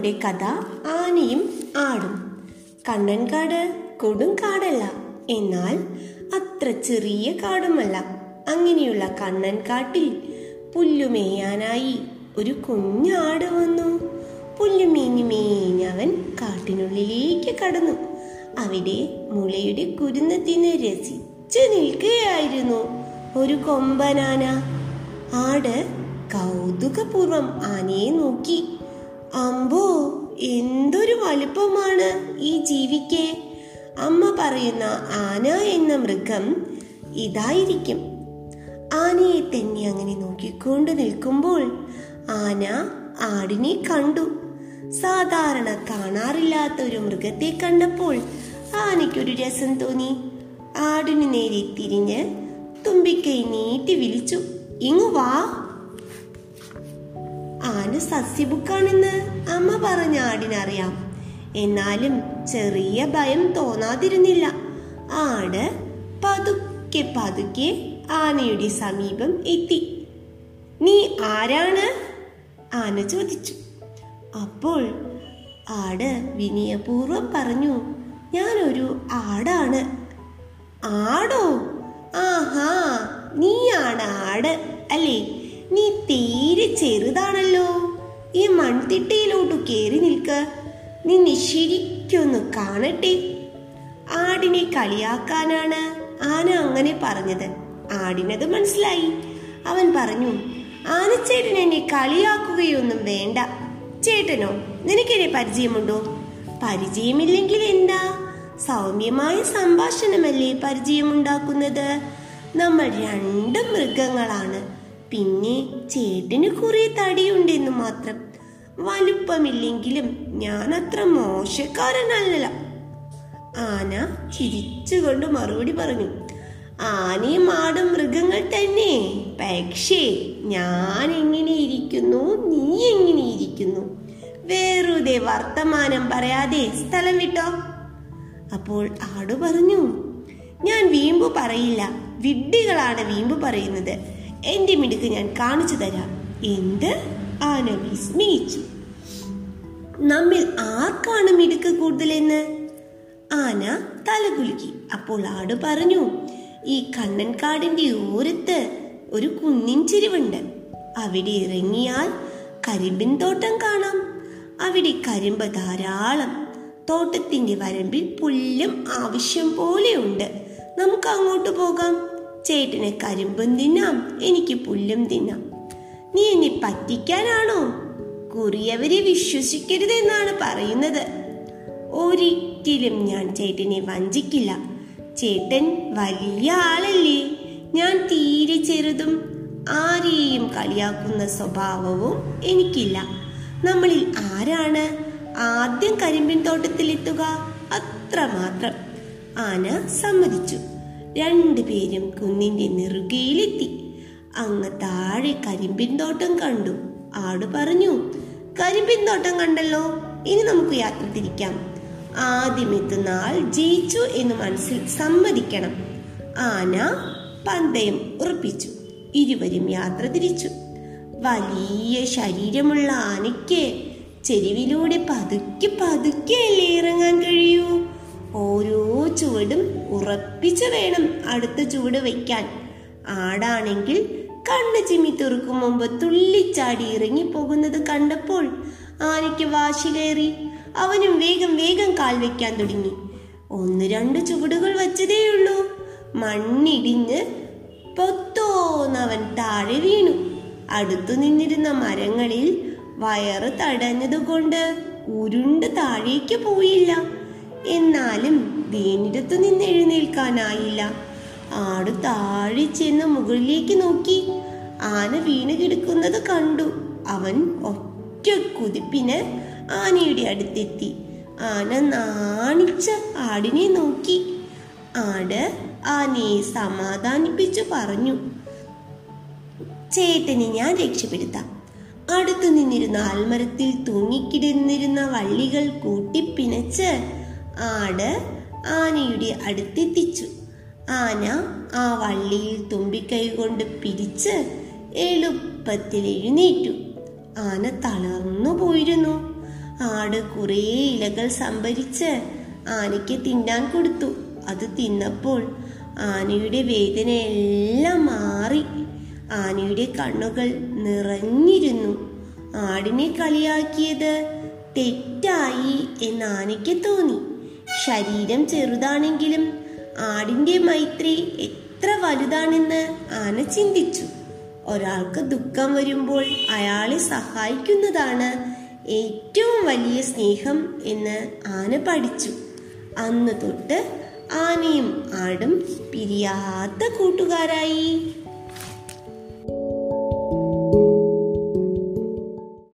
നമ്മുടെ കഥ ആനയും ആടും കണ്ണൻകാട് കൊടും കാടല്ല എന്നാൽ അത്ര ചെറിയ കാടുമല്ല അങ്ങനെയുള്ള കണ്ണൻകാട്ടിൽ പുല്ലുമേയാനായി ഒരു കുഞ്ഞാട് വന്നു പുല്ലുമേഞ്ഞു മേഞ്ഞവൻ കാട്ടിനുള്ളിലേക്ക് കടന്നു അവിടെ മുളയുടെ കുരുന്നതിന് രസിച്ചു നിൽക്കുകയായിരുന്നു ഒരു കൊമ്പനാന ആട് കൗതുകപൂർവം ആനയെ നോക്കി അമ്പോ എന്തൊരു വലുപ്പമാണ് ഈ ജീവിക്ക് അമ്മ പറയുന്ന ആന എന്ന മൃഗം ഇതായിരിക്കും ആനയെ തന്നെ അങ്ങനെ നോക്കിക്കൊണ്ട് നിൽക്കുമ്പോൾ ആന ആടിനെ കണ്ടു സാധാരണ കാണാറില്ലാത്ത ഒരു മൃഗത്തെ കണ്ടപ്പോൾ ആനയ്ക്കൊരു രസം തോന്നി ആടിനു നേരെ തിരിഞ്ഞ് തുമ്പിക്കൈ നീട്ടി വിളിച്ചു ഇങ്ങു വാ ആന സസ്യബുക്കാണെന്ന് അമ്മ പറഞ്ഞ ആടിനറിയാം എന്നാലും ചെറിയ ഭയം തോന്നാതിരുന്നില്ല ആട് പതുക്കെ പതുക്കെ ആനയുടെ സമീപം എത്തി നീ ആരാണ് ആന ചോദിച്ചു അപ്പോൾ ആട് വിനയപൂർവം പറഞ്ഞു ഞാനൊരു ആടാണ് ആടോ ആഹാ നീയാണ് ആട് അല്ലേ നീ തീരെ ചെറുതാണല്ലോ ഈ മൺതിട്ടയിലോട്ട് കേറി നിൽക്ക നിന്നെ ശരിക്കൊന്ന് കാണട്ടെ ആടിനെ കളിയാക്കാനാണ് ആന അങ്ങനെ പറഞ്ഞത് ആടിനത് മനസ്സിലായി അവൻ പറഞ്ഞു ആനച്ചേട്ടൻ എന്നെ കളിയാക്കുകയൊന്നും വേണ്ട ചേട്ടനോ നിനക്കെന്നെ പരിചയമുണ്ടോ പരിചയമില്ലെങ്കിൽ എന്താ സൗമ്യമായ സംഭാഷണമല്ലേ പരിചയമുണ്ടാക്കുന്നത് നമ്മൾ രണ്ട് മൃഗങ്ങളാണ് പിന്നെ ചേട്ടന് കുറെ തടിയുണ്ടെന്ന് മാത്രം വലുപ്പമില്ലെങ്കിലും ഞാൻ അത്ര മോശക്കാരനല്ല ആന ചിരിച്ചുകൊണ്ട് മറുപടി പറഞ്ഞു ആനയും ആടും മൃഗങ്ങൾ തന്നെ പക്ഷേ ഞാൻ എങ്ങനെ ഇരിക്കുന്നു നീ എങ്ങനെ ഇരിക്കുന്നു വെറുതെ വർത്തമാനം പറയാതെ സ്ഥലം വിട്ടോ അപ്പോൾ ആട് പറഞ്ഞു ഞാൻ വീമ്പു പറയില്ല വിഡ്ഢികളാണ് വീമ്പു പറയുന്നത് എന്റെ മിടുക്ക് ഞാൻ കാണിച്ചു തരാം എന്ത് ആന വിസ്മയിച്ചു നമ്മിൽ ആർക്കാണ് മിടുക്ക് കൂടുതലെന്ന് ആന തലകുലുക്കി അപ്പോൾ ആട് പറഞ്ഞു ഈ കണ്ണൻകാടിന്റെ ഓരത്ത് ഒരു കുന്നിൻ ചെരുവുണ്ട് അവിടെ ഇറങ്ങിയാൽ കരിമ്പിൻ തോട്ടം കാണാം അവിടെ കരിമ്പ് ധാരാളം തോട്ടത്തിന്റെ വരമ്പിൽ പുല്ലും ആവശ്യം പോലെയുണ്ട് നമുക്ക് അങ്ങോട്ട് പോകാം ചേട്ടന് കരിമ്പും തിന്നാം എനിക്ക് പുല്ലും തിന്നാം നീ എന്നെ പറ്റിക്കാനാണോ കുറിയവരെ വിശ്വസിക്കരുതെന്നാണ് പറയുന്നത് ഒരിക്കലും ഞാൻ ചേട്ടനെ വഞ്ചിക്കില്ല ചേട്ടൻ വലിയ ആളല്ലേ ഞാൻ തീരെ ചെറുതും ആരെയും കളിയാക്കുന്ന സ്വഭാവവും എനിക്കില്ല നമ്മളിൽ ആരാണ് ആദ്യം കരിമ്പിൻ തോട്ടത്തിലെത്തുക അത്രമാത്രം ആന സമ്മതിച്ചു രണ്ടുപേരും കുന്നിന്റെ നെറുകയിലെത്തി അങ്ങ് താഴെ കരിമ്പിൻ തോട്ടം കണ്ടു ആട് പറഞ്ഞു കരിമ്പിൻ തോട്ടം കണ്ടല്ലോ ഇനി നമുക്ക് യാത്ര തിരിക്കാം ആദ്യം എത്തുന്ന ആൾ ജയിച്ചു എന്ന് മനസ്സിൽ സമ്മതിക്കണം ആന പന്തയം ഉറപ്പിച്ചു ഇരുവരും യാത്ര തിരിച്ചു വലിയ ശരീരമുള്ള ആനയ്ക്ക് ചെരുവിലൂടെ പതുക്കെ പതുക്കെയല്ലേ ഇറങ്ങാൻ കഴിയൂ ഓരോ ചുവടും ഉറപ്പിച്ചു വേണം അടുത്ത ചുവട് വയ്ക്കാൻ ആടാണെങ്കിൽ കണ്ണ് ചിമ്മി തുറക്കും മുമ്പ് തുള്ളിച്ചാടി ഇറങ്ങി പോകുന്നത് കണ്ടപ്പോൾ ആനയ്ക്ക് വാശി കയറി അവനും വേഗം വേഗം കാൽ വെക്കാൻ തുടങ്ങി ഒന്ന് രണ്ട് ചുവടുകൾ വച്ചതേയുള്ളൂ മണ്ണിടിഞ്ഞ് പൊത്തോന്നവൻ താഴെ വീണു അടുത്തു നിന്നിരുന്ന മരങ്ങളിൽ വയറ് തടഞ്ഞതുകൊണ്ട് ഉരുണ്ട് താഴേക്ക് പോയില്ല എന്നാലും വീണിടത്തു നിന്ന് എഴുന്നേൽക്കാനായില്ല ആട് താഴെ ചെന്ന് മുകളിലേക്ക് നോക്കി ആന വീണ് കിടക്കുന്നത് കണ്ടു അവൻ ഒറ്റ കുതിപ്പിന് ആനയുടെ അടുത്തെത്തി ആന നാണിച്ച ആടിനെ നോക്കി ആട് ആനയെ സമാധാനിപ്പിച്ചു പറഞ്ഞു ചേട്ടനെ ഞാൻ രക്ഷപ്പെടുത്താം അടുത്തു നിന്നിരുന്ന ആൽമരത്തിൽ തൂങ്ങിക്കിടന്നിരുന്ന വള്ളികൾ കൂട്ടിപ്പിണച്ച് ആട് ആനയുടെ അടുത്തെത്തിച്ചു ആന ആ വള്ളിയിൽ തുമ്പിക്കൈ കൊണ്ട് പിടിച്ച് എളുപ്പത്തിൽ എഴുന്നേറ്റു ആന തളർന്നു പോയിരുന്നു ആട് കുറേ ഇലകൾ സംഭരിച്ച് ആനയ്ക്ക് തിന്നാൻ കൊടുത്തു അത് തിന്നപ്പോൾ ആനയുടെ വേദനയെല്ലാം മാറി ആനയുടെ കണ്ണുകൾ നിറഞ്ഞിരുന്നു ആടിനെ കളിയാക്കിയത് തെറ്റായി എന്ന് ആനയ്ക്ക് തോന്നി ശരീരം ചെറുതാണെങ്കിലും ആടിന്റെ മൈത്രി എത്ര വലുതാണെന്ന് ആന ചിന്തിച്ചു ഒരാൾക്ക് ദുഃഖം വരുമ്പോൾ അയാളെ സഹായിക്കുന്നതാണ് ഏറ്റവും വലിയ സ്നേഹം എന്ന് ആന പഠിച്ചു അന്ന് തൊട്ട് ആനയും ആടും പിരിയാത്ത കൂട്ടുകാരായി